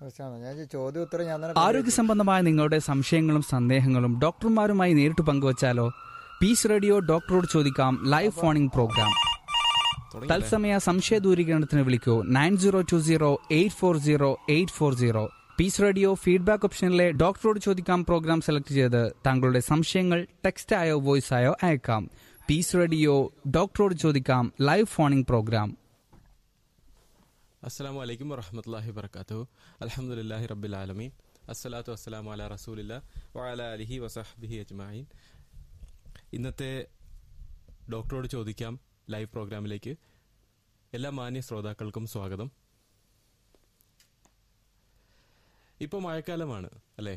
കുറച്ചാണ് ഞാൻ ഈ ചോദ്യം ഉത്തരം ഞാൻ തന്നെ ആരോഗ്യ സംബന്ധമായ നിങ്ങളുടെ സംശയങ്ങളും സന്ദേഹങ്ങളും ഡോക്ടർമാരുമായി നേരിട്ട് പങ്കുവച്ചാലോ പീസ് റേഡിയോ ഡോക്ടറോട് ചോദിക്കാം ലൈവ് ഫോണിംഗ് പ്രോഗ്രാം തത്സമയ സംശയ ദൂരീകരണത്തിന് വിളിക്കൂ nine zero two zero eight four zero eight four zero peace radio feedback ഓപ്ഷനിലെ ഡോക്ടറോട് ചോദിക്കാം പ്രോഗ്രാം സെലക്ട് ചെയ്ത് താങ്കളുടെ സംശയങ്ങൾ ടെക്സ്റ്റ് ആയോ വോയിസ് ആയോ അയക്കാം പീസ് റേഡിയോ ഡോക്ടറോട് ചോദിക്കാം ലൈവ് ഫോണിംഗ് പ്രോഗ്രാം അസ്സാം വലൈക്കും വറഹമത്തല്ലാഹി വർക്കാത്തു അലഹമുല്ലാഹി റബ്ബിൽ ആലമീൻ അസ്സലാത്തു വസ്സലാം അല റസൂലില്ല വഅല അലിഹി വസഹബിഹി അജ്മായിൻ ഇന്നത്തെ ഡോക്ടറോട് ചോദിക്കാം ലൈവ് പ്രോഗ്രാമിലേക്ക് എല്ലാ മാന്യ ശ്രോതാക്കൾക്കും സ്വാഗതം ഇപ്പോൾ മഴക്കാലമാണ് അല്ലേ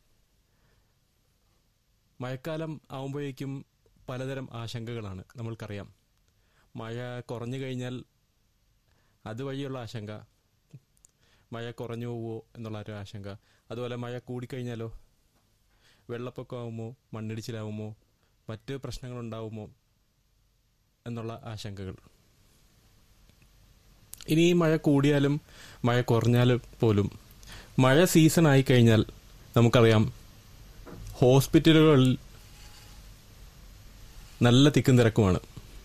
മഴക്കാലം ആവുമ്പോഴേക്കും പലതരം ആശങ്കകളാണ് നമ്മൾക്കറിയാം മഴ കുറഞ്ഞു കഴിഞ്ഞാൽ അതുവഴിയുള്ള ആശങ്ക മഴ കുറഞ്ഞു പോവോ എന്നുള്ള ഒരു ആശങ്ക അതുപോലെ മഴ കൂടിക്കഴിഞ്ഞാലോ വെള്ളപ്പൊക്കമാവുമോ മണ്ണിടിച്ചിലാവുമോ മറ്റ് പ്രശ്നങ്ങളുണ്ടാവുമോ എന്നുള്ള ആശങ്കകൾ ഇനി ഈ മഴ കൂടിയാലും മഴ കുറഞ്ഞാലും പോലും മഴ സീസൺ ആയി കഴിഞ്ഞാൽ നമുക്കറിയാം ഹോസ്പിറ്റലുകളിൽ നല്ല തിക്കും തിരക്കുമാണ്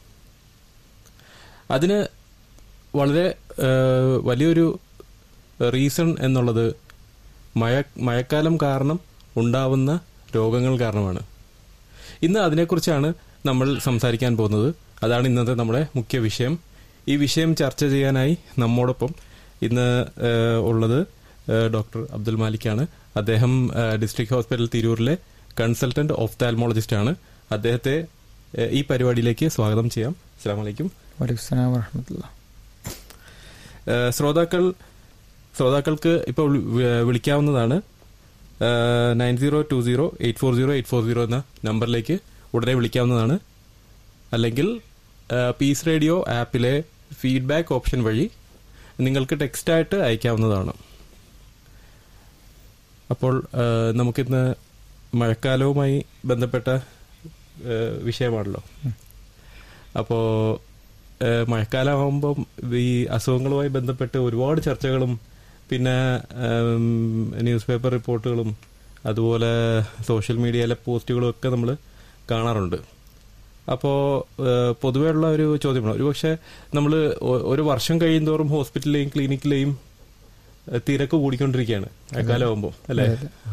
അതിന് വളരെ ഏഹ്, വലിയൊരു റീസൺ എന്നുള്ളത് മഴ മഴക്കാലം കാരണം ഉണ്ടാവുന്ന രോഗങ്ങൾ കാരണമാണ് ഇന്ന് അതിനെക്കുറിച്ചാണ് നമ്മൾ സംസാരിക്കാൻ പോകുന്നത് അതാണ് ഇന്നത്തെ നമ്മുടെ മുഖ്യ വിഷയം ഈ വിഷയം ചർച്ച ചെയ്യാനായി നമ്മോടൊപ്പം ഇന്ന് ഏഹ്, ഉള്ളത് ഏഹ്, ഡോക്ടർ അബ്ദുൽ മാലിക്കാണ് അദ്ദേഹം ഏഹ്, ഡിസ്ട്രിക്ട് ഹോസ്പിറ്റൽ തിരൂരിലെ കൺസൾട്ടന്റ് ഓഫ്താൽമോളജിസ്റ്റ് ആണ് അദ്ദേഹത്തെ ഏഹ്, ഈ പരിപാടിയിലേക്ക് സ്വാഗതം ചെയ്യാം അസ്സാം വലൈക്കും വലൈക്കും സ്സലാം വറഹമത്തുള്ള ഏഹ് ശ്രോതാക്കൾ ശ്രോതാക്കൾക്ക് ഇപ്പോൾ വി- വി- വിളിക്കാവുന്നതാണ് nine zero two zero eight four zero eight four zero എന്ന നമ്പറിലേക്ക് ഉടനെ വിളിക്കാവുന്നതാണ് അല്ലെങ്കിൽ ഏഹ് പീസ് റേഡിയോ ആപ്പിലെ ഫീഡ്ബാക്ക് ഓപ്ഷൻ വഴി നിങ്ങൾക്ക് ടെക്സ്റ്റായിട്ട് അയക്കാവുന്നതാണ് അപ്പോൾ ഏഹ് നമുക്കിന്ന് മഴക്കാലവുമായി ബന്ധപ്പെട്ട ഏഹ് വിഷയമാണല്ലോ അപ്പോൾ മഴക്കാലമാകുമ്പം ഈ അസുഖങ്ങളുമായി ബന്ധപ്പെട്ട് ഒരുപാട് ചർച്ചകളും പിന്നെ ഉം, ന്യൂസ് പേപ്പർ റിപ്പോർട്ടുകളും അതുപോലെ സോഷ്യൽ മീഡിയയിലെ പോസ്റ്റുകളും ഒക്കെ നമ്മൾ കാണാറുണ്ട് അപ്പോൾ പൊതുവേ ഉള്ള ഒരു ചോദ്യമാണ് ഒരുപക്ഷെ നമ്മൾ ഒരു വർഷം കഴിയുന്തോറും ഹോസ്പിറ്റലിലെയും ക്ലിനിക്കിലെയും ഏഹ്, തിരക്ക് കൂടിക്കൊണ്ടിരിക്കുകയാണ് മഴക്കാലമാകുമ്പോൾ അല്ലേ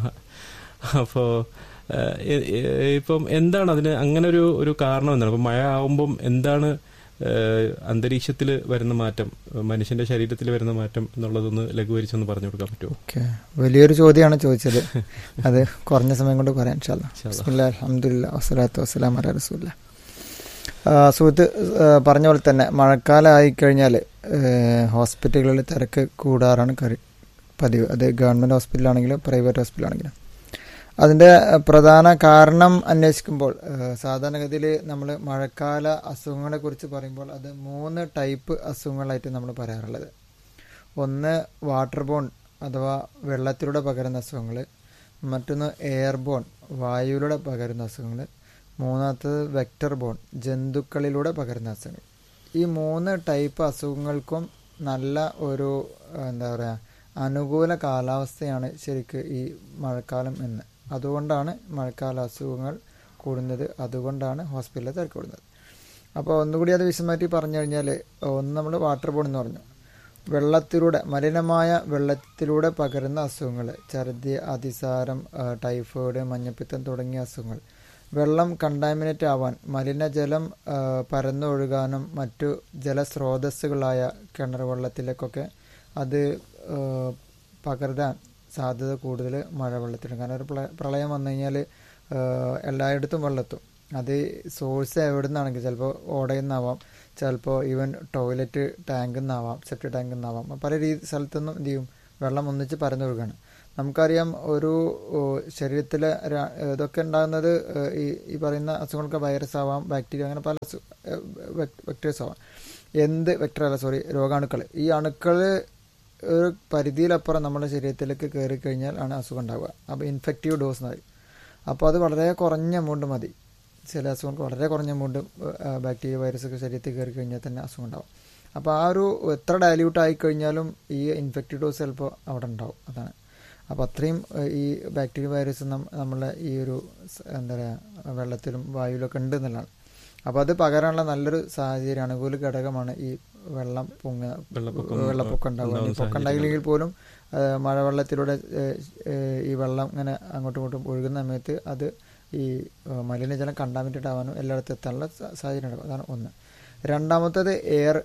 അപ്പോ ഏഹ്, എ- എ- ഇപ്പം എന്താണ് അതിന് അങ്ങനെ ഒരു ഒരു കാരണം എന്താണ് ഇപ്പം മഴ ആവുമ്പം എന്താണ് അന്തരീക്ഷത്തിൽ വരുന്ന മാറ്റം മനുഷ്യന്റെ ശരീരത്തിൽ വരുന്ന മാറ്റം എന്നുള്ളതൊന്ന് ലഘൂകരിച്ചൊന്ന് പറഞ്ഞു കൊടുക്കാൻ പറ്റുമോ ഓക്കെ വലിയൊരു ചോദ്യമാണ് ചോദിച്ചത് അത് കുറഞ്ഞ സമയം കൊണ്ട് പറയാം ഇൻഷാല്ലാ ഇൻഷാ അല്ലാ. ബിസ്മില്ലാ അലഹമുല്ല വസ്സലാത്തു വസ്സലാം അല റസൂല്ല സുഹൃത്ത് ആ, പറഞ്ഞ പോലെ തന്നെ മഴക്കാലം ആയിക്കഴിഞ്ഞാൽ ഹോസ്പിറ്റലുകളിൽ തിരക്ക് കൂടാറാണ് കരി പതിവ് അത് ഗവൺമെൻറ് ഹോസ്പിറ്റലാണെങ്കിലും പ്രൈവറ്റ് ഹോസ്പിറ്റലാണെങ്കിലും അതിൻ്റെ പ്രധാന കാരണം അന്വേഷിക്കുമ്പോൾ ആ, സാധാരണഗതിയിൽ നമ്മൾ മഴക്കാല അസുഖങ്ങളെ കുറിച്ച് പറയുമ്പോൾ അത് മൂന്ന് ടൈപ്പ് അസുഖങ്ങളായിട്ട് നമ്മൾ പറയാറുള്ളത് ഒന്ന് വാട്ടർ ബോൺ അഥവാ വെള്ളത്തിലൂടെ പകരുന്ന അസുഖങ്ങൾ മറ്റൊന്ന് എയർ ബോൺ വായുവിലൂടെ പകരുന്ന അസുഖങ്ങൾ മൂന്നാമത്തത് വെക്ടർ ബോൺ ജന്തുക്കളിലൂടെ പകരുന്ന അസുഖങ്ങൾ ഈ മൂന്ന് ടൈപ്പ് അസുഖങ്ങൾക്കും നല്ല ഒരു ആ, എന്താ പറയുക അനുകൂല കാലാവസ്ഥയാണ് ശരിക്ക് ഈ മഴക്കാലം എന്ന് അതുകൊണ്ടാണ് മഴക്കാല അസുഖങ്ങൾ കൂടുന്നത് അതുകൊണ്ടാണ് ഹോസ്പിറ്റലിൽ തിരക്ക് കൂടുന്നത് അപ്പോൾ ഒന്നുകൂടി അത് വിശദമായിട്ട് പറഞ്ഞു കഴിഞ്ഞാൽ ഒന്ന് നമ്മൾ വാട്ടർ ബോൺ എന്ന് പറഞ്ഞു വെള്ളത്തിലൂടെ മലിനമായ വെള്ളത്തിലൂടെ പകരുന്ന അസുഖങ്ങൾ ഛർദി അതിസാരം ആ, ടൈഫോയിഡ് മഞ്ഞപ്പിത്തം തുടങ്ങിയ അസുഖങ്ങൾ വെള്ളം കണ്ടാമിനേറ്റ് ആവാൻ മലിനജലം ആ, പരന്നൊഴുകാനും മറ്റു ജലസ്രോതസ്സുകളായ കിണർ വെള്ളത്തിലേക്കൊക്കെ അത് ആ, പകരാൻ സാധ്യത കൂടുതൽ മഴവെള്ളത്തിലാണ് കാരണം ഒരു പ്ല- പ്രളയം വന്നു കഴിഞ്ഞാൽ എല്ലായിടത്തും വെള്ളത്തും അത് സോഴ്സ് എവിടെ നിന്നാണെങ്കിൽ ചിലപ്പോൾ ഓടയിൽ നിന്നാവാം ചിലപ്പോൾ ഈവൻ ടോയ്ലറ്റ് ടാങ്കിൽ നിന്നാവാം സെപ്റ്റ് ടാങ്കിൽ നിന്നാവാം പല രീതി സ്ഥലത്തുനിന്നും എന്ത് ചെയ്യും വെള്ളം ഒന്നിച്ച് പരന്നൊഴുകാണ് നമുക്കറിയാം ഒരു ഓ, ശരീരത്തിലെ ര- ഇതൊക്കെ ഉണ്ടാകുന്നത് ഏഹ്, ഈ ഈ പറയുന്ന അസുഖങ്ങൾക്ക് വൈറസ് ആവാം ബാക്ടീരിയ അങ്ങനെ പല വെക്ടേഴ്സ് ആവാം എന്ത് വെക്ടർ അല്ല സോറി രോഗാണുക്കൾ ഈ അണുക്കൾ ഒരു പരിധിയിലപ്പുറം നമ്മുടെ ശരീരത്തിലേക്ക് കയറി കഴിഞ്ഞാൽ ആണ് അസുഖം ഉണ്ടാവുക അപ്പോൾ ഇൻഫെക്റ്റീവ് ഡോസ് എന്ന് പറയും അപ്പോൾ അത് വളരെ കുറഞ്ഞ എമൗണ്ട് മതി ചില അസുഖങ്ങൾക്ക് വളരെ കുറഞ്ഞ എമൗണ്ട് ബാക്ടീരിയ വൈറസ് ഒക്കെ ശരീരത്തിൽ കയറി കഴിഞ്ഞാൽ തന്നെ അസുഖം ഉണ്ടാവും അപ്പോൾ ആ ഒരു എത്ര ഡയല്യൂട്ട് ആയി കഴിഞ്ഞാലും ഈ ഇൻഫെക്റ്റഡ് ഡോസ് ചിലപ്പോൾ അവിടെ ഉണ്ടാവും അതാണ് അപ്പോൾ അത്രയും ഏഹ്, ഈ ബാക്ടീരിയ വൈറസ് നമ്മളെ ഈ ഒരു സ് എന്താ പറയുക വെള്ളത്തിലും വായുവിലൊക്കെ ഉണ്ട് എന്നുള്ളതാണ് അപ്പോൾ അത് പകരാനുള്ള നല്ലൊരു സാഹചര്യം അനുകൂല ഘടകമാണ് ഈ വെള്ളം പൊങ്ങ വെള്ളപ്പൊക്കം വെള്ളപ്പൊക്കം ഉണ്ടാവുക ഉണ്ടാവുന്ന പൊക്കം ഉണ്ടായില്ലെങ്കിൽ പോലും ആ, മഴവെള്ളത്തിലൂടെ ഏ, ഏ, ഈ വെള്ളം ഇങ്ങനെ അങ്ങോട്ടും ഇങ്ങോട്ടും ഒഴുകുന്ന സമയത്ത് അത് ഈ ആ, മലിനജലം കണ്ടാമിറ്റഡ് ആവാനും എല്ലായിടത്തും എത്താനുള്ള സ- സാഹചര്യം ഉണ്ടാകും അതാണ് ഒന്ന് രണ്ടാമത്തേത് എയർ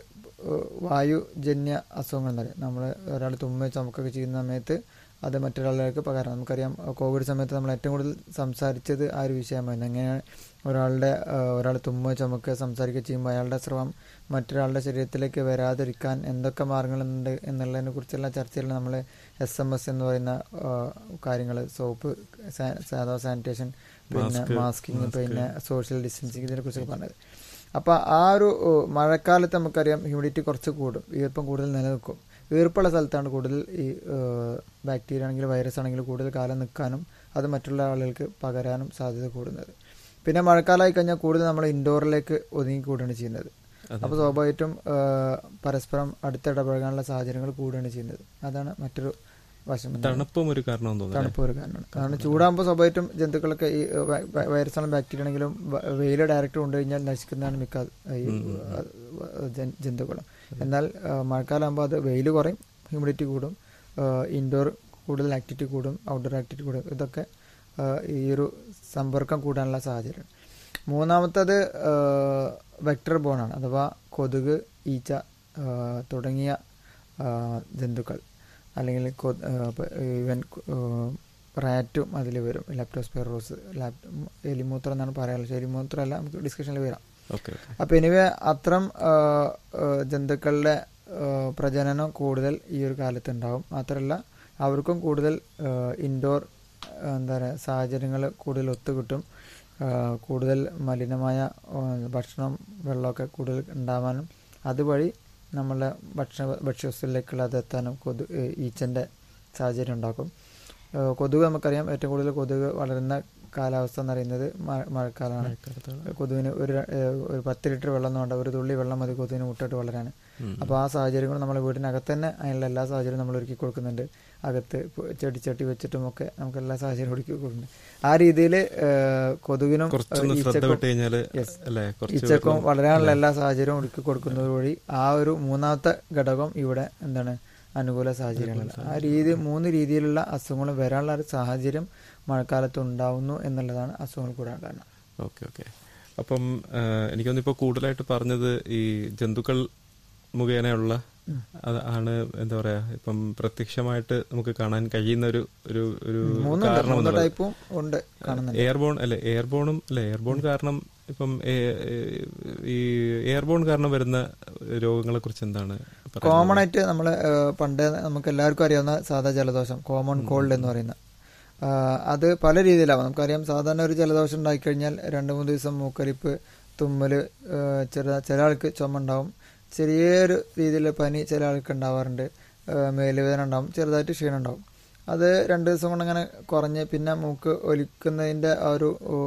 വായുജന്യ അസുഖങ്ങൾ എന്ന് പറയും നമ്മൾ ഒരാൾ തുമ്മ ചുമക്കൊക്കെ ചെയ്യുന്ന സമയത്ത് അത് മറ്റൊരാളിലേക്ക് പകരാം നമുക്കറിയാം കോവിഡ് സമയത്ത് നമ്മൾ ഏറ്റവും കൂടുതൽ സംസാരിച്ചത് ആ ഒരു വിഷയമായിരുന്നു എങ്ങനെയാണ് ഒരാളുടെ ആ, ഒരാൾ തുമ്മ ചുമക്ക് സംസാരിക്കുക ചെയ്യുമ്പോൾ അയാളുടെ സ്രവം മറ്റൊരാളുടെ ശരീരത്തിലേക്ക് വരാതിരിക്കാൻ എന്തൊക്കെ മാർഗങ്ങളുണ്ട് എന്നുള്ളതിനെ കുറിച്ചുള്ള ചർച്ചയിൽ നമ്മൾ എസ് എം എസ് എന്ന് പറയുന്ന കാര്യങ്ങൾ സോപ്പ് സാധാ സാനിറ്റേഷൻ പിന്നെ Mask, മാസ്കിങ് mask. പിന്നെ സോഷ്യൽ ഡിസ്റ്റൻസിങ് ഇതിനെ കുറിച്ചൊക്കെ പറഞ്ഞത് അപ്പോൾ ആ ഒരു ഓ, മഴക്കാലത്ത് നമുക്കറിയാം ഹ്യൂമിഡിറ്റി കുറച്ച് കൂടും ഈർപ്പം കൂടുതൽ നിലനിൽക്കും ഈർപ്പുള്ള സ്ഥലത്താണ് കൂടുതൽ ഈ ബാക്ടീരിയ ആണെങ്കിലും വൈറസ് ആണെങ്കിലും കൂടുതൽ കാലം നിൽക്കാനും അത് മറ്റുള്ള ആളുകൾക്ക് പകരാനും സാധ്യത കൂടുന്നത് പിന്നെ മഴക്കാലമായി കഴിഞ്ഞാൽ കൂടുതൽ നമ്മൾ ഇൻഡോറിലേക്ക് ഒതുങ്ങിക്കൂടുകയാണ് ചെയ്യുന്നത് അപ്പോൾ സ്വാഭാവികമായിട്ടും ആ, പരസ്പരം അടുത്തിടപഴകാനുള്ള സാഹചര്യങ്ങൾ കൂടുകയാണ് ചെയ്യുന്നത് അതാണ് മറ്റൊരു വശം എന്ന് തണുപ്പും ഒരു കാരണമെന്ന് തോന്നുന്നു തണുപ്പ് ഒരു കാരണമാണ് കാരണം ചൂടാകുമ്പോൾ സ്വാഭാവികമായിട്ടും ജന്തുക്കളൊക്കെ ഈ വൈറസ് ആണെങ്കിലും ബാക്ടീരിയ ആണെങ്കിലും വെയിൽ ഡയറക്റ്റ് കൊണ്ടുകഴിഞ്ഞാൽ നശിക്കുന്നതാണ് മിക്ക ഈ ജൻ- ജന്തുക്കളും എന്നാൽ ആ, മഴക്കാലമാകുമ്പോൾ അത് വെയിൽ കുറയും ഹ്യൂമിഡിറ്റി കൂടും ഇൻഡോർ കൂടുതൽ ആക്ടിവിറ്റി കൂടും ഔട്ട്ഡോർ ആക്ടിവിറ്റി കൂടും ഇതൊക്കെ ആ, ഈ ഒരു സമ്പർക്കം കൂടാനുള്ള സാഹചര്യം മൂന്നാമത്തത് വെക്ടർ ബോണാണ് അഥവാ കൊതുക് ഈച്ച ആ, തുടങ്ങിയ ആ, ജന്തുക്കൾ അല്ലെങ്കിൽ ഈവൻ റാറ്റും അതിൽ വരും ലെപ്റ്റോസ്പെറോസ് ലാപ് എലിമൂത്രം എന്നാണ് പറയാനുള്ളത് പക്ഷേ എലിമൂത്രമല്ല നമുക്ക് ഡിസ്കഷനിൽ വരാം ഓക്കെ ഓക്കെ അപ്പോൾ എനിവേ അത്തരം ആ, ആ, ജന്തുക്കളുടെ ആ, പ്രജനനം കൂടുതൽ ഈ ഒരു കാലത്ത് ഉണ്ടാവും മാത്രമല്ല അവർക്കും കൂടുതൽ ഇൻഡോർ എന്താ പറയുക സാഹചര്യങ്ങൾ കൂടുതൽ ഒത്തുകിട്ടും ആ, കൂടുതൽ മലിനമായ ആ, ഭക്ഷണം വെള്ളമൊക്കെ കൂടുതൽ ഉണ്ടാവാനും അതുവഴി നമ്മളെ ഭക്ഷണ ഭക്ഷ്യവസ്തുക്കളിലേക്കുള്ള അത് എത്താനും കൊതു ഈച്ചൻ്റെ സാഹചര്യം ഉണ്ടാക്കും ആ, കൊതുക് നമുക്കറിയാം ഏറ്റവും കൂടുതൽ കൊതുക് വളരുന്ന കാലാവസ്ഥ എന്ന് പറയുന്നത് മഴ- മഴക്കാലമാണ് കൊതുകിന് ഒരു ര- ഏഹ് ഒരു പത്ത് ലിറ്റർ വെള്ളം എന്ന് വേണ്ട ഒരു തുള്ളി വെള്ളം മതി കൊതുകിന് മുട്ടിട്ട് വളരാൻ അപ്പോൾ ആ സാഹചര്യങ്ങൾ നമ്മൾ വീടിനകത്ത് തന്നെ അതിനുള്ള എല്ലാ സാഹചര്യവും നമ്മൾ ഒരുക്കി കൊടുക്കുന്നുണ്ട് അകത്ത് ഇപ്പൊ ചെടിച്ചട്ടി വെച്ചിട്ടും ഒക്കെ നമുക്ക് എല്ലാ സാഹചര്യവും ഒരുക്കി കൊടുക്കുന്നുണ്ട് ആ രീതിയിൽ കൊതുകിനും കുറച്ചൊന്ന് ഏഹ്, ശ്രദ്ധ ഈച്ചക്കും വിട്ട് കഴിഞ്ഞാല് Yes. അല്ലേ കുറച്ച് ഈച്ചക്കും വെള്ളം- വളരാനുള്ള എല്ലാ സാഹചര്യവും ഒരുക്കി കൊടുക്കുന്നത് വഴി ആ ഒരു മൂന്നാമത്തെ ഘടകം ഇവിടെ എന്താണ് അനുകൂല സാഹചര്യങ്ങളല്ല ആ രീതി മൂന്ന് രീതിയിലുള്ള അസുഖങ്ങൾ വരാനുള്ള ഒരു സാഹചര്യം മഴക്കാലത്ത് ഉണ്ടാവുന്നു എന്നുള്ളതാണ് അസുഖങ്ങൾ കൂടാൻ കാരണം ഓക്കെ ഓക്കെ അപ്പം എനിക്കൊന്ന് ഇപ്പോൾ കൂടുതലായിട്ട് പറഞ്ഞത് ഈ ജന്തുക്കൾ മുഖേനയുള്ള അത് ആണ് എന്താ പറയാ ഇപ്പം പ്രത്യക്ഷമായിട്ട് നമുക്ക് കാണാൻ കഴിയുന്ന ഒരു ഒരു ഒരു മൂന്ന് കാരണം മൂന്ന് എന്നുള്ളത്. ടൈപ്പും ഉണ്ട് കാണുന്നുണ്ട് എയർബോൺ അല്ലെ എയർബോണും അല്ലെ എയർബോൺ കാരണം ഇപ്പം ഏ- ഏ- ഈ എയർബോൺ കാരണം വരുന്ന രോഗങ്ങളെ കുറിച്ച് എന്താണ് പറയുന്നത്? കോമൺ ആയിട്ട് നമ്മൾ പണ്ട് നമുക്ക് എല്ലാവർക്കും അറിയാവുന്ന സാധാ ജലദോഷം കോമൺ കോൾഡ് എന്ന് പറയുന്ന ആ, അത് പല രീതിയിലാവും നമുക്കറിയാം സാധാരണ ഒരു ജലദോഷം ഉണ്ടായിക്കഴിഞ്ഞാൽ രണ്ട് മൂന്ന് ദിവസം മൂക്കലിപ്പ് തുമ്മൽ ചെറു ചില ആൾക്ക് ചുമ ഉണ്ടാവും ചെറിയൊരു രീതിയിൽ പനി ചില ആൾക്ക് ഉണ്ടാവാറുണ്ട് ആ, മേലുവേദന ഉണ്ടാവും ചെറുതായിട്ട് ക്ഷീണം ഉണ്ടാവും അത് രണ്ട് ദിവസം കൊണ്ട് അങ്ങനെ കുറഞ്ഞ് പിന്നെ മൂക്ക് ഒലിക്കുന്നതിൻ്റെ ആ ഒരു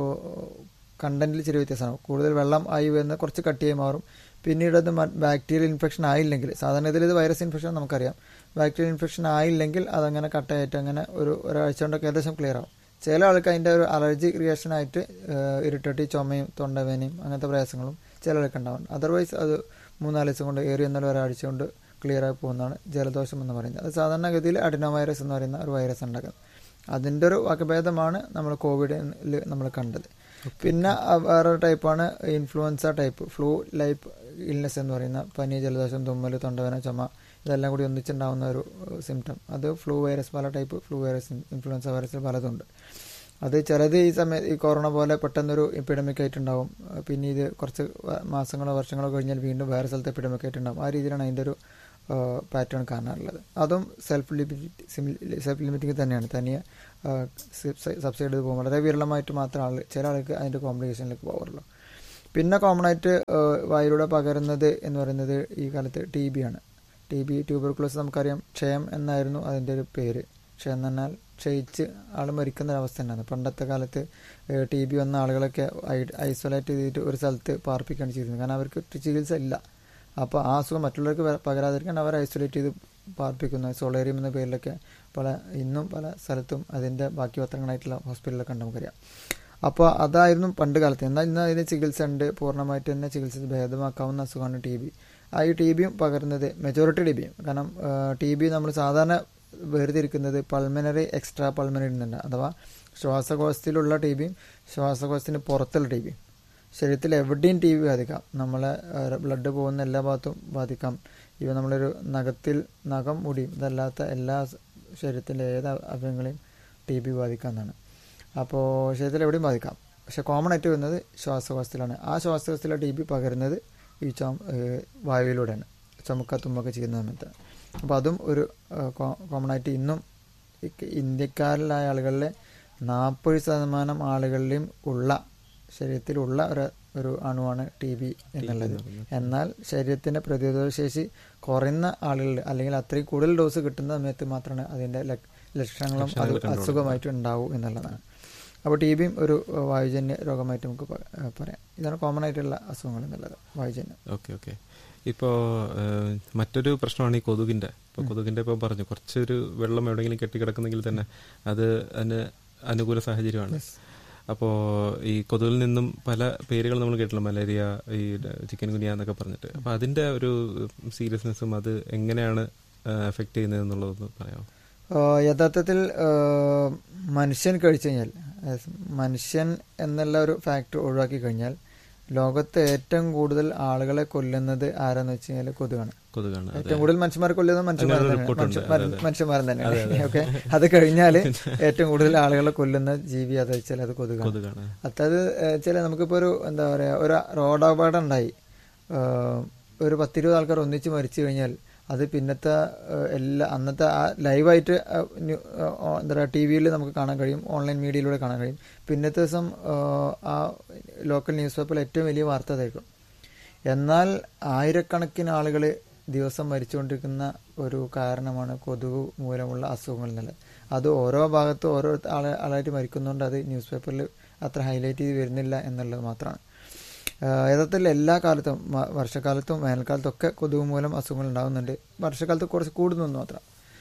കണ്ടന്റിൽ ചെറിയ വ്യത്യാസമാണ് കൂടുതൽ വെള്ളം ആയി വരുന്ന കുറച്ച് കട്ടിയായി മാറും പിന്നീട് അത് ബാക്ടീരിയൽ ഇൻഫെക്ഷൻ ആയില്ലെങ്കിൽ സാധാരണ ഇതിൽ ഇത് വൈറസ് ഇൻഫെക്ഷൻ നമുക്കറിയാം ബാക്ടീരിയൽ ഇൻഫെക്ഷൻ ആയില്ലെങ്കിൽ അതങ്ങനെ കട്ടയായിട്ട് അങ്ങനെ ഒരു ഒരാഴ്ച കൊണ്ടൊക്കെ ഏകദേശം ക്ലിയർ ആവും ചില ആൾക്ക് അതിൻ്റെ ഒരു അലർജി റിയാക്ഷൻ ആയിട്ട് ഇരിട്ടട്ടി ചുമയും തൊണ്ടവേനയും അങ്ങനത്തെ പ്രയാസങ്ങളും ചില ആൾക്ക് ഉണ്ടാവും അതർവൈസ് അത് മൂന്നാല് ദിവസം കൊണ്ട് ഏറി എന്നാലും ഒരാഴ്ച കൊണ്ട് ക്ലിയർ ആയി പോകുന്നതാണ് ജലദോഷം എന്ന് പറയുന്നത് അത് സാധാരണഗതിയിൽ അഡിനോ വൈറസ് എന്ന് പറയുന്ന ഒരു വൈറസ് ഉണ്ടാക്കുന്നത് അതിൻ്റെ ഒരു വകഭേദമാണ് നമ്മൾ കോവിഡിൽ നമ്മൾ കണ്ടത് പിന്നെ അ- വേറൊരു ടൈപ്പാണ് influenza type flu like illness എന്ന് പറയുന്ന പനി ജലദോഷം തുമ്മൽ തൊണ്ടവേന ചുമ ഇതെല്ലാം കൂടി ഒന്നിച്ചുണ്ടാവുന്ന ഒരു സിംറ്റം അത് ഫ്ലൂ വൈറസ് പല type flu virus influenza virus പലതുണ്ട് അത് ചിലത് ഈ സമയത്ത് ഈ കൊറോണ പോലെ പെട്ടെന്നൊരു എപ്പിഡമിക് ആയിട്ടുണ്ടാവും പിന്നെ ഇത് കുറച്ച് വ- മാസങ്ങളോ വർഷങ്ങളോ കഴിഞ്ഞാൽ വീണ്ടും വേറെ സ്ഥലത്ത് എപ്പിഡമിക് ആയിട്ടുണ്ടാവും ആ രീതിയിലാണ് അതിൻ്റെ ഒരു പാറ്റേൺ കാണാറുള്ളത് അതും സെൽഫ് ലിമിറ്റ് സെൽഫ് ലിമിറ്റിംഗ് തന്നെയാണ് തനിയെ സബ്സൈഡ് ചെയ്ത് പോകും വളരെ വിരളമായിട്ട് മാത്രം ആൾ ചില ആൾക്ക് അതിൻ്റെ കോംപ്ലിക്കേഷനിലേക്ക് പോകാറുള്ളൂ പിന്നെ കോമൺ ആയിട്ട് ആ, വായിലൂടെ പകരുന്നത് എന്ന് പറയുന്നത് ഈ കാലത്ത് ടി ബി ആണ് ടി ബി ട്യൂബർക്കുലോസ് നമുക്കറിയാം ക്ഷയം എന്നായിരുന്നു അതിൻ്റെ ഒരു പേര് ക്ഷയം എന്ന് പറഞ്ഞാൽ ക്ഷയിച്ച് ആൾ മരിക്കുന്ന ഒരു അവസ്ഥ ഉണ്ടായിരുന്നു പണ്ടത്തെ കാലത്ത് ടി ബി വന്ന ആളുകളൊക്കെ ഐസൊലേറ്റ് ചെയ്തിട്ട് ഒരു സ്ഥലത്ത് പാർപ്പിക്കുകയാണ് ചെയ്തിരുന്നത് കാരണം അവർക്ക് ചികിത്സ ഇല്ല അപ്പോൾ ആ അസുഖം മറ്റുള്ളവർക്ക് വ- പകരാതിരിക്കാൻ അവർ ഐസൊലേറ്റ് ചെയ്ത് പാർപ്പിക്കുന്നു സോളേറിയം എന്ന പേരിലൊക്കെ പല ഇന്നും പല സ്ഥലത്തും അതിൻ്റെ ബാക്കി പത്രങ്ങളായിട്ടുള്ള ഹോസ്പിറ്റലിലൊക്കെ ഉണ്ട് നമുക്കറിയാം അപ്പോൾ അതായിരുന്നു പണ്ട് കാലത്ത് എന്നാൽ ഇന്ന് അതിന് ചികിത്സ ഉണ്ട് പൂർണ്ണമായിട്ട് തന്നെ ചികിത്സിച്ച് ഭേദമാക്കാവുന്ന അസുഖമാണ് ടി ബി ആ ഈ ടി ബിയും പകരുന്നത് മെജോറിറ്റി ടി ബിയും കാരണം ടി ബി നമ്മൾ സാധാരണ വേർതിരിക്കുന്നത് പൾമനറി എക്സ്ട്രാ പൾമനറി എന്നുണ്ട് അഥവാ ശ്വാസകോശത്തിലുള്ള ടി ബിയും ശ്വാസകോശത്തിന് പുറത്തുള്ള ടി ബിയും ശരീരത്തിൽ എവിടെയും ടി ബി ബാധിക്കാം നമ്മളെ ബ്ലഡ് പോകുന്ന എല്ലാ ഭാഗത്തും ബാധിക്കാം ഇവ നമ്മളൊരു നഖത്തിൽ നഖം മുടിയും ഇതല്ലാത്ത എല്ലാ സ് ശരീരത്തിലെ ഏത് അവയവങ്ങളെയും ടി ബി ബാധിക്കാമെന്നാണ് അപ്പോൾ ശരീരത്തിൽ എവിടെയും ബാധിക്കാം പക്ഷെ കോമൺ ആയിട്ട് വരുന്നത് ശ്വാസകോശത്തിലാണ് ആ ശ്വാസകോശത്തിലെ ടി ബി പകരുന്നത് ഈ ചുമ ഏഹ് വായുവിലൂടെയാണ് ചുമക്ക തുമ്മൊക്കെ ചെയ്യുന്ന സമയത്ത് അപ്പോൾ അതും ഒരു കോമൺ ആയിട്ട് ഇന്നും ഇക്ക് ഇന്ത്യക്കാരിലായ ആളുകളിലെ നാൽപ്പത് ശതമാനം ആളുകളിലും ഉള്ള ശരീരത്തിലുള്ള ഒരു ഒരു അണുവാണ് ടി ബി എന്നുള്ളത് എന്നാൽ ശരീരത്തിന്റെ പ്രതിരോധ ശേഷി കുറയുന്ന ആളുകളിൽ അല്ലെങ്കിൽ അത്രയും കൂടുതൽ ഡോസ് കിട്ടുന്ന സമയത്ത് മാത്രമാണ് അതിന്റെ ലക്- ലക്ഷണങ്ങളും അത് അസുഖമായിട്ട് ഉണ്ടാവും എന്നുള്ളതാണ് അപ്പോൾ ടി ബിയും ഒരു ഏഹ്, വായുജന്യ രോഗമായിട്ട് നമുക്ക് പ- ഏഹ്, പറയാം ഇതാണ് കോമൺ ആയിട്ടുള്ള അസുഖങ്ങൾ എന്നുള്ളത് വായുജന്യം ഓക്കെ ഓക്കെ ഇപ്പോൾ മറ്റൊരു പ്രശ്നമാണ് ഈ കൊതുകിന്റെ ഇപ്പോൾ കൊതുകിന്റെ ഇപ്പോൾ പറഞ്ഞു കുറച്ചൊരു വെള്ളം എവിടെയെങ്കിലും കെട്ടിക്കിടക്കുന്നെങ്കിൽ തന്നെ അത് അതിന് അനുകൂല സാഹചര്യമാണ് അപ്പോൾ ഈ കൊതുകിൽ നിന്നും പല പേരുകൾ നമ്മൾ കേട്ടില്ല മലേറിയ ഈ ചിക്കൻ ഗുനിയ എന്നൊക്കെ പറഞ്ഞിട്ട് അപ്പോൾ അതിന്റെ ഒരു സീരിയസ്നെസ്സും അത് എങ്ങനെയാണ് എഫക്ട് ചെയ്യുന്നത് എന്നുള്ളതൊന്ന് പറയാമോ ആഹ് യഥാർത്ഥത്തിൽ ആഹ് മനുഷ്യൻ കഴിച്ചു കഴിഞ്ഞാൽ അതായത് മനുഷ്യൻ എന്നുള്ള ഒരു ഫാക്ട് ഒഴിവാക്കി കഴിഞ്ഞാൽ ലോകത്ത് ഏറ്റവും കൂടുതൽ ആളുകളെ കൊല്ലുന്നത് ആരാന്ന് വെച്ച് കഴിഞ്ഞാൽ കൊതുകാണ് കൊതുകാണ് അതെ. ഏറ്റവും കൂടുതൽ മനുഷ്യന്മാരെ കൊല്ലുന്നത് മനുഷ്യന്മാർ അങ്ങനെ ഒരു തന്നെയാണ് report ഉണ്ട്. മനുഷ്യ- അതെ, അതെ. മനുഷ്യന്മാരൻ തന്നെയാണ് ഓക്കെ അത് കഴിഞ്ഞാൽ ഏറ്റവും കൂടുതൽ ആളുകളെ കൊല്ലുന്ന ജീവി അത് വെച്ചാൽ അത് കൊതുകാണ് കൊതുകാണ് അതായത് ചില നമുക്കിപ്പോൾ ഒരു എന്താ പറയുക ഒരു റോഡ് അപകടം ഉണ്ടായി ആഹ് ഒരു പത്തിരുപത് ആൾക്കാർ ഒന്നിച്ച് മരിച്ചു കഴിഞ്ഞാൽ അത് പിന്നത്തെ ആഹ് എല്ലാ അന്നത്തെ ആ ലൈവായിട്ട് ആഹ് ന്യൂ- ആഹ് എന്താ പറയുക ടി വിയിൽ നമുക്ക് കാണാൻ കഴിയും ഓൺലൈൻ മീഡിയയിലൂടെ കാണാൻ കഴിയും പിന്നത്തെ ദിവസം ആഹ് ആ ലോക്കൽ ന്യൂസ് പേപ്പറിൽ ഏറ്റവും വലിയ വാർത്ത അതായിരിക്കും എന്നാൽ ആയിരക്കണക്കിന് ആളുകൾ ദിവസം മരിച്ചുകൊണ്ടിരിക്കുന്ന ഒരു കാരണമാണ് കൊതുക് മൂലമുള്ള അസുഖങ്ങൾ എന്നുള്ളത് അത് ഓരോ ഭാഗത്തും ഓരോ ആളെ ആളായിട്ട് മരിക്കുന്നതുകൊണ്ട് അത് ന്യൂസ് പേപ്പറിൽ അത്ര ഹൈലൈറ്റ് ചെയ്ത് വരുന്നില്ല എന്നുള്ളത് മാത്രമാണ് ആഹ് യഥാർത്ഥത്തിൽ എല്ലാ കാലത്തും മ- വർഷക്കാലത്തും വേനൽക്കാലത്തും ഒക്കെ കൊതുക് മൂലം അസുഖങ്ങൾ ഉണ്ടാകുന്നുണ്ട് വർഷക്കാലത്ത് കുറച്ച് കൂടുന്നെന്ന് മാത്രം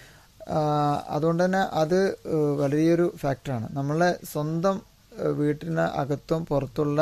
ആഹ് അതുകൊണ്ട് തന്നെ അത് ഏഹ് വലിയൊരു ഫാക്ടറാണ് നമ്മളെ സ്വന്തം ഏഹ് വീട്ടിന് അകത്തും പുറത്തുള്ള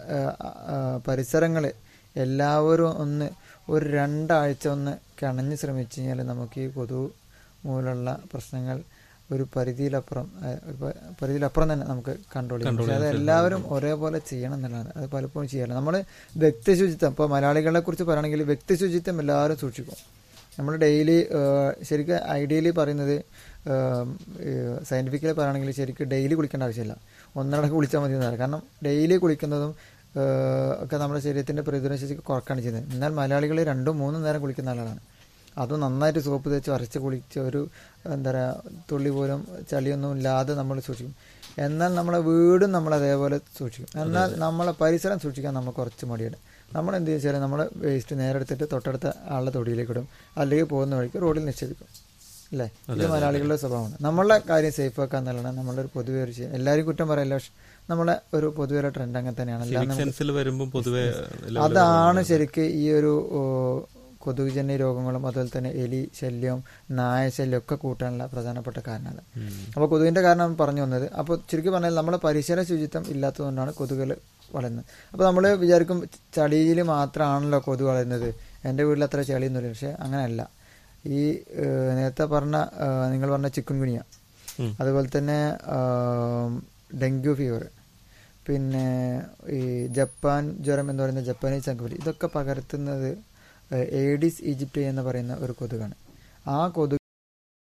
പരിസരങ്ങൾ എല്ലാവരും ഒന്ന് ഒരു രണ്ടാഴ്ച ഒന്ന് കിണഞ്ഞ് ശ്രമിച്ചു കഴിഞ്ഞാൽ നമുക്ക് ഈ കൊതുക് മൂലമുള്ള പ്രശ്നങ്ങൾ ഒരു പരിധിയിലപ്പുറം ഏഹ് ഒരു പ- പരിധിയിലപ്പുറം തന്നെ നമുക്ക് കൺട്രോൾ ചെയ്യാം പക്ഷെ അത് എല്ലാവരും ഒരേപോലെ ചെയ്യണം എന്നുള്ളതാണ് അത് പലപ്പോഴും ചെയ്യാറില്ല നമ്മൾ വ്യക്തി ശുചിത്വം ഇപ്പോൾ മലയാളികളെ കുറിച്ച് പറയുകയാണെങ്കിൽ വ്യക്തി ശുചിത്വം എല്ലാവരും സൂക്ഷിക്കും നമ്മൾ ഡെയിലി ശരിക്കും ഐഡിയലി പറയുന്നത് സയൻറ്റിഫിക്കലി പറയുകയാണെങ്കിൽ ശരിക്കും ഡെയിലി കുളിക്കേണ്ട ആവശ്യമില്ല ഒന്നിടക്ക് കുളിച്ചാൽ മതി എന്നാണ് കാരണം ഡെയിലി കുളിക്കുന്നതും ഏഹ്, ഒക്കെ നമ്മുടെ ശരീരത്തിൻ്റെ പ്രതിരോധ ശേഷി കുറക്കാണ് ചെയ്യുന്നത് എന്നാൽ മലയാളികൾ രണ്ടും മൂന്നും നേരം കുളിക്കുന്ന ആളാണ് അതും നന്നായിട്ട് സോപ്പ് തേച്ച് വരച്ച് കുളിച്ച് ഒരു എന്താ പറയുക തുള്ളി പോലും ചളിയൊന്നും ഇല്ലാതെ നമ്മൾ സൂക്ഷിക്കും എന്നാൽ നമ്മളെ വീടും നമ്മൾ അതേപോലെ സൂക്ഷിക്കും എന്നാൽ നമ്മളെ പരിസരം സൂക്ഷിക്കാൻ നമ്മൾ കുറച്ച് മടിയാണ് നമ്മൾ എന്ത് വെച്ചാൽ നമ്മൾ വേസ്റ്റ് നേരെ എടുത്തിട്ട് തൊട്ടടുത്ത ആളുടെ തൊടിയിലേക്ക് ഇടും അല്ലെങ്കിൽ പോകുന്ന വഴിക്ക് റോഡിൽ നിക്ഷേപിക്കും അല്ലേ ഇത് മലയാളികളുടെ സ്വഭാവമാണ് നമ്മളെ കാര്യം സേഫ് ആക്കുക എന്നുള്ളതാണ് നമ്മളുടെ ഒരു പൊതുവെ ഒരു ചെയ്യും എല്ലാവരും കുറ്റം പറയില്ല പക്ഷെ നമ്മളെ ഒരു പൊതുവെ ഒരു ട്രെൻഡ് അങ്ങനെ തന്നെയാണ് അല്ലാതെ നമുക്ക് സെൻസിൽ വരുമ്പോൾ പൊതുവെ അതാണ് ശരിക്ക് ഈ ഒരു ഓ, കൊതുകുജന്യ രോഗങ്ങളും അതുപോലെ തന്നെ എലി ശല്യം നായ ശല്യം ഒക്കെ കൂട്ടാനുള്ള പ്രധാനപ്പെട്ട കാരണങ്ങൾ അപ്പോൾ കൊതുകിന്റെ കാരണം പറഞ്ഞു വന്നത് അപ്പോൾ ചുരുക്കി പറഞ്ഞാൽ നമ്മുടെ പരിസര ശുചിത്വം ഇല്ലാത്തതുകൊണ്ടാണ് കൊതുകുകൾ വളരുന്നത് അപ്പോൾ നമ്മൾ വിചാരിക്കും ചളിയിൽ മാത്രമാണല്ലോ കൊതുക് വളരുന്നത് എൻ്റെ വീട്ടിൽ അത്ര ചളിയൊന്നുമില്ല പക്ഷെ അങ്ങനെയല്ല ഈ ഏഹ്, നേരത്തെ പറഞ്ഞ ഏഹ്, നിങ്ങൾ പറഞ്ഞ ചിക്കൻ ഗുനിയ ഉം. അതുപോലെ തന്നെ ആം, ഡെങ്കു ഫീവർ പിന്നെ ഈ ജപ്പാൻ ജ്വരം എന്ന് പറയുന്ന ജപ്പാനീസ് ചങ്കപടി ഇതൊക്കെ പകർത്തുന്നത് ഏഡിസ് ഈജിപ്റ്റ് എന്ന് പറയുന്ന ഒരു കൊതുകാണ് ആ കൊതുക്